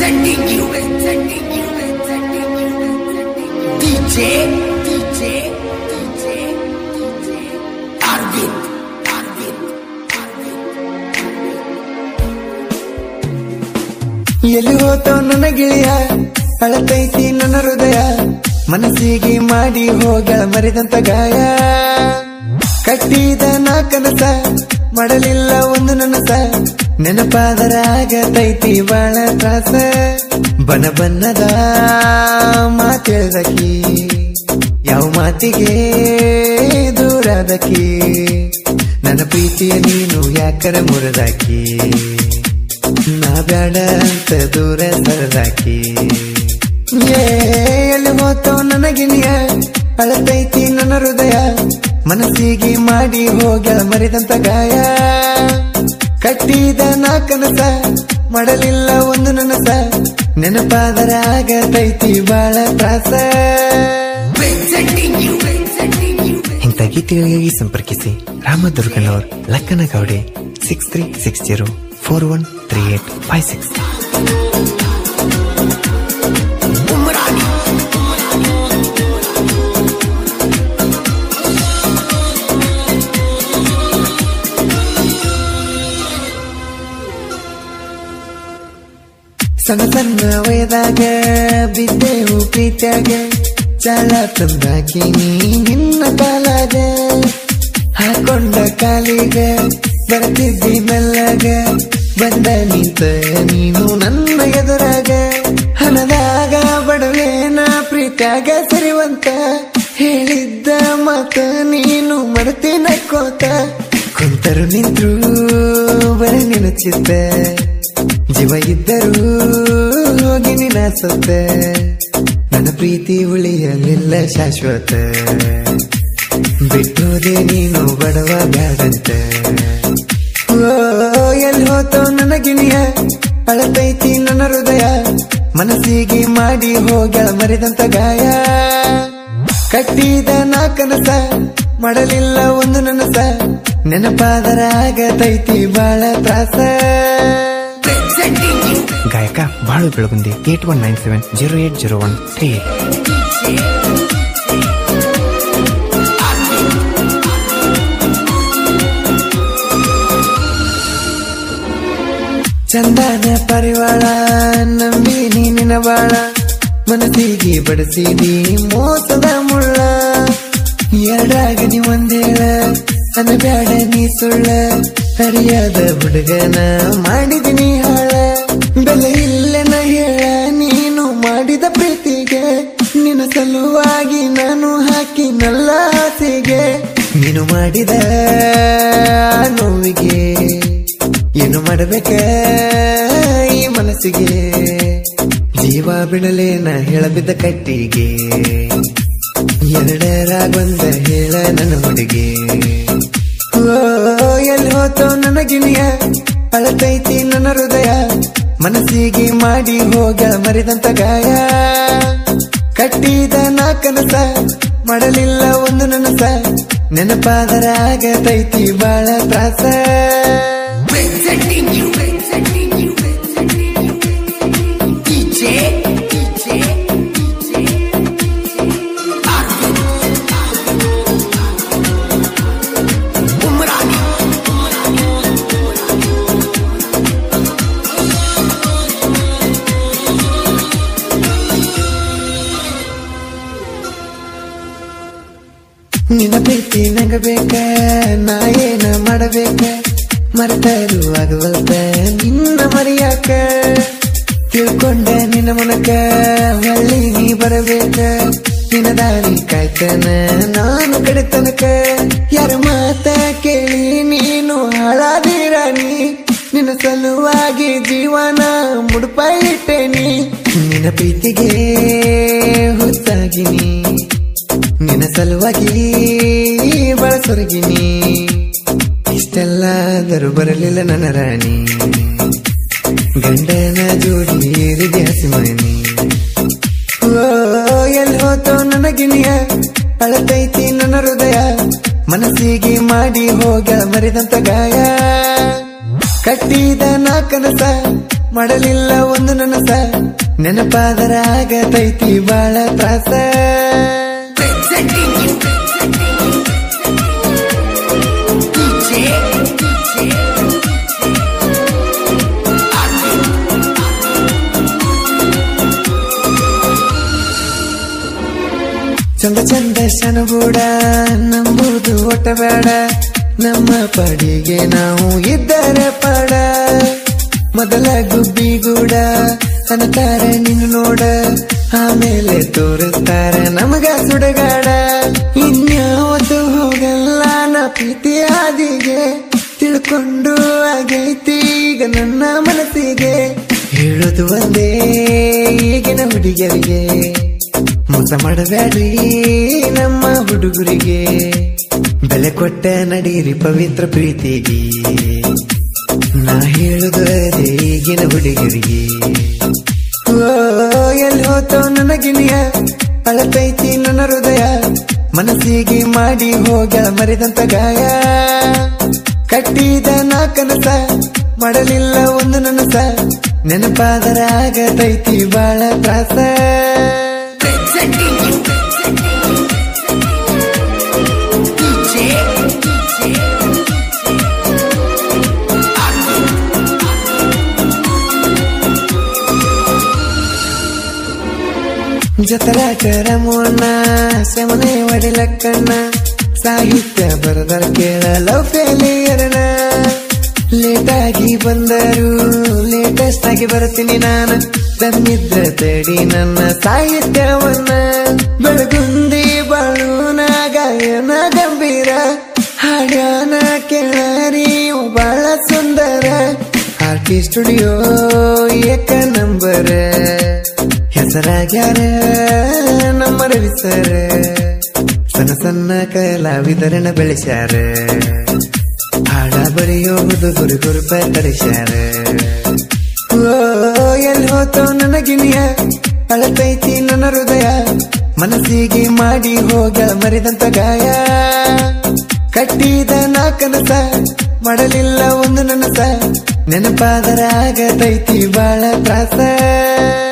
presenting you, presenting you, presenting you, presenting you. DJ, DJ, DJ, DJ. Arvind, Arvind, Arvind. ಎಲ್ಲಿ ಹೋತೋ ನನ್ನ ಗೆಳೆಯ ಅಳತೈತಿ ನನ್ನ ಹೃದಯ ಮನಸ್ಸಿಗೆ ಮಾಡಿ ಹೋಗಳ ಮರಿದಂತ ಗಾಯ ಕಟ್ಟಿದ ನಾ ಕನಸ ಮಾಡಲಿಲ್ಲ ಒಂದು ನನಸ ನೆನಪಾದರ ಆಗತೈತಿ ಬಾಳ ತ್ರಾಸ ಬನ ಬನ್ನದ ಮಾತೇಳ್ದಕಿ ಯಾವ ಮಾತಿಗೆ ದೂರದಕಿ ನನ್ನ ಪ್ರೀತಿಯ ನೀನು ಯಾಕರ ಮುರಿದಾಕಿ ನಾ ಬ್ಯಾಡ ಅಂತ ದೂರ ಸರದಾಕಿ ಏ, ಎಲ್ಲಿ ಹೋತೋ ನನಗಿನಿಯ ಅಳತೈತಿ ನನ್ನ ಹೃದಯ ಮನಸ್ಸಿಗೆ ಮಾಡಿ ಹೋಗಳ ಮರಿದಂತ ಗಾಯ ಕಟ್ಟಿದ ನಾ ಕನಸ ಮಾಡಲಿಲ್ಲ ಒಂದು ನನಸ ನೆನಪಾದರ ಆಗತೈತಿ ಬಾಳ ತ್ರಾಸ Presenting you, presenting you. ಇಂಥ ಗೀತೆಗಳಿಗಾಗಿ ಸಂಪರ್ಕಿಸಿ ರಾಮದುರ್ಗನವರ್ ಲಕ್ಕನ ಗೌಡೆ six three six zero four one three eight five six Umrani, ಸಣ್ಣ ಸಣ್ಣ ವಯದಾಗ ಬಿದ್ದೆವು ಪ್ರೀತ್ಯಾಗ ಚಾಳ ತಂದಾಕಿ ನೀ ನಿನ್ನ ಕಾಲಾಗ ಹಾಕೊಂಡ ಕಾಲಿಗ ಬರ್ತಿದ್ದಿ ಮೆಲ್ಲಗ ಬಂದ ನಿಂತ ನೀನು ನನ್ನ ಎದುರಾಗ ಹಣದಾಗ ಬಡವೇನ ಪ್ರೀತ್ಯಾಗ ಸರಿವಂತ ಹೇಳಿದ್ದ ಮಾತ ನೀನು ಮರೆತಿ ನಕ್ಕೋತ ಕುಂತರು ನಿಂತ್ರು ಬರ ನೆನಚಿತ್ತ ಜೀವ ಇದ್ದರೂ ಹೋಗಿ ನಿನ್ನ ಸತ್ತ ನನ್ನ ಪ್ರೀತಿ ಉಳಿಯಲಿಲ್ಲ ಶಾಶ್ವತ ಬಿಟ್ಟೋದೆ ನೀನು ಬಡವ ಬ್ಯಾಡಂತ ಓ ಎಲ್ಲಿ ಹೋತೋ ನನ್ನ ಗಿಣಿಯ ಅಳತೈತಿ ನನ್ನ ಹೃದಯ ಮನಸ್ಸಿಗೆ ಮಾಡಿ ಹೋಗಳ ಮರಿದಂತ ಗಾಯ ಕಟ್ಟಿದ ನಾ ಕನಸ ಮಾಡಲಿಲ್ಲ ಒಂದು ನನಸ ನೆನಪಾದರ ಆಗತೈತಿ ಬಾಳ ತ್ರಾಸ presenting you. ಗಾಯಕ Balu Belagundi eight one nine seven zero eight zero one three eight ಚಂದನ ಪರಿವಾಳ ನಂಬಿ ನೀನಿನ ಬಾಳ ಮನಸ್ಸಿಗೆ ಬಡಿಸಿದಿ ಮೋಸದ ಮುಳ್ಳ ಎರಡಾಗ ನೀ ಒಂದೇಳ ಅನಬ್ಯಾಡ ನೀ ಸುಳ್ಳ ಹರಿಯಾದ ಹುಡುಗನ ಮಾಡಿದಿನಿ ಹಾಳ ಬೆಲೆ ಇಲ್ಲೆನ ಹೇಳ ನೀನು ಮಾಡಿದ ಪ್ರೀತಿಗೆ ನಿನ್ನ ಸಲುವಾಗಿ ನಾನು ಹಾಕಿ ನಲ್ಲ ಆಸೆಗೆ ನೀನು ಮಾಡಿದ ನೋವಿಗೆ ಏನು ಮಾಡಬೇಕ ಈ ಮನಸ್ಸಿಗೆ ಜೀವ ಬಿಡಲೇನ ಹೇಳಬಿದ್ದ ಕಟ್ಟಿಗೆ ಎರಡರಾಗೊಂದ ಹೇಳ ನನ್ನ ಹುಡುಗಿ ಓ ಎಲ್ಲಿ ಹೋತೋ ನನ್ನ ಗಿಣಿಯ ಅಳತೈತಿ ನನ್ನ ಹೃದಯ ಮನಸ್ಸಿಗೆ ಮಾಡಿ ಹೋಗ ಮರಿದಂತ ಗಾಯ ಕಟ್ಟಿದ ನಾ ಕನಸ ಮಾಡಲಿಲ್ಲ ಒಂದು ನನಸ ನೆನಪಾದರ ಆಗತೈತಿ ಬಾಳ ತ್ರಾಸ Presenting you, presenting you, presenting you. DJ, DJ, DJ. Arvind, Umrani, ನಿನ್ನ ಪ್ರೀತಿ ನಂಗ ಬೇಕ ನಾ ಏನ ಮಾಡಬೇಕ ಮರೆತರು ಆಗುವಲ್ತ ನಿನ್ನ ಮರಿಯಾಕ ತಿಳ್ಕೊಂಡೆ ನಿನ್ನ ಮುನಕ ಹೊಳ್ಳಿ ನೀ ಬರಬೇಕ ನಿನ್ನ ದಾರಿ ಕಾಯ್ತನ ನಾನು ಕಡೆ ತನಕ ಯಾರ ಮಾತ ಕೇಳಿ ನೀನು ಹಾಳಾದಿರಾಣಿ ನಿನ್ನ ಸಲುವಾಗಿ ಜೀವನ ಮುಡುಪ ಇಟ್ಟೇನಿ ನಿನ್ನ ಪ್ರೀತಿಗೆ ಹುತ್ತಾಗಿನಿ ನಿನ್ನ ಸಲುವಾಗಿ ಬಳಸೊರಗಿನಿ ಇಷ್ಟೆಲ್ಲ ಆದರೂ ಬರಲಿಲ್ಲ ನನ್ನ ರಾಣಿ ಗಂಡನ ಜೋಡಿ ಏರಿಗೆ ಹಸಿಮಣಿ ಓ ಎಲ್ಲಿ ಹೋತೋ ನನ್ನ ಗಿಣಿಯ ಅಳತೈತಿ ನನ್ನ ಹೃದಯ ಮನಸ್ಸಿಗೆ ಮಾಡಿ ಹೋಗ ಮರಿದಂತ ಗಾಯ ಕಟ್ಟಿದ ನಾ ಕನಸ ಮಾಡಲಿಲ್ಲ ಒಂದು ನನಸ ನೆನಪಾದರ ಆಗತೈತಿ ಬಾಳ ತ್ರಾಸ Presenting you. DJ, DJ, Arjun. ಚಂದ ಚಂದ ಶನಗೂಡ ನಂಬುದು ಒಟ್ಟ ಬೇಡ ನಮ್ಮ ಪಡಿಗೆ ನಾವು ಇದ್ದರೆ ಪಡ ಮೊದಲ ಗುಬ್ಬಿಗೂಡ ಅನ್ನತಾರ ನೀನು ನೋಡ ಆಮೇಲೆ ತೋರಿಸ್ತಾರ ನಮಗ ಸುಡಗಾಡ ಇನ್ಯಾವತ್ತು ಹೋಗಲ್ಲ ನಾ ಪ್ರೀತಿ ಹಾದಿಗೆ ತಿಳ್ಕೊಂಡು ಆಗೈತಿ ಈಗ ನನ್ನ ಮನಸ್ಸಿಗೆ ಹೇಳೋದು ಒಂದೇ ಈಗಿನ ಹುಡುಗಿಯರಿಗೆ ಮೋಸ ಮಾಡಬೇಡ್ರಿ ನಮ್ಮ ಹುಡುಗರಿಗೆ ಬೆಲೆ ಕೊಟ್ಟ ನಡೀರಿ ಪವಿತ್ರ ಪ್ರೀತಿಗೆ ನಾ ಹೇಳುದು ಅದೇ ಈಗಿನ ಹುಡುಗರಿಗೆ ಓ ಎಲ್ಲಿ ಹೋತೋ ನನ್ನ ಗಿಣಿಯ ಅಳತೈತಿ ನನ್ನ ಹೃದಯ ಮನಸ್ಸಿಗೆ ಮಾಡಿ ಹೋಗ್ಯಾಳ ಮರಿದಂತ ಗಾಯ ಕಟ್ಟಿದ ನಾ ಕನಸ ಮಾಡಲಿಲ್ಲ ಒಂದು ನನಸ ನೆನಪಾದರ ಆಗತೈತಿ ಬಾಳ ತ್ರಾಸ Presenting you. DJ, DJ, Arjun. ಜತರಾಕರ ಮೋಣ ಶಮನೆ ಒಡಿಲಕ್ಕಣ್ಣ ಸಾಹಿತ್ಯ ಬರದರ ಕೇಳ ಲವ್ ಫೇಲಿಯರನ ಲೇಟ್ ಆಗಿ ಬಂದರು ಲೇಟೆಸ್ಟ್ ಆಗಿ ಬರ್ತೀನಿ ನಾನು ತಮ್ಮಿದ್ರ ತಡಿ ನನ್ನ ಸಾಹಿತ್ಯವನ್ನ ಬೆಳಗುಂದಿ ಬಾಳುನ ಗಾಯನ ಗಂಭೀರ ಹಾಡ್ಯಾನ ಕೇಳರಿ ಬಾಳ ಸುಂದರ ಆರ್ಟಿ ಸ್ಟುಡಿಯೋ ಏಕ ನಂಬರ್ ಹೆಸರಾಗ್ಯಾರ ನಮ್ಮ ರವಿ ಸರ್ ಸಣ್ಣ ಸಣ್ಣ ಕಲಾವಿದರನ್ನ ಬೆಳೆಸ್ಯಾರ ಹಾಡ ಬರೆಯೋ ಹುಡುಗರು ಗುರುಪ ತರಿಸ್ಯಾರ ಓ ಎಲ್ಲಿ ಹೋತೋ ನನ್ನ ಗಿಣಿಯ ಅಳತೈತಿ ನನ್ನ ಹೃದಯ ಮನಸ್ಸಿಗೆ ಮಾಡಿ ಹೋಗ್ಯಾಳ ಮರಿದಂತ ಗಾಯ ಕಟ್ಟಿದ ನಾ ಕನಸ ಮಾಡಲಿಲ್ಲ ಒಂದು ನನಸ ನೆನಪಾದರ ಆಗತೈತಿ ಬಾಳ ತ್ರಾಸ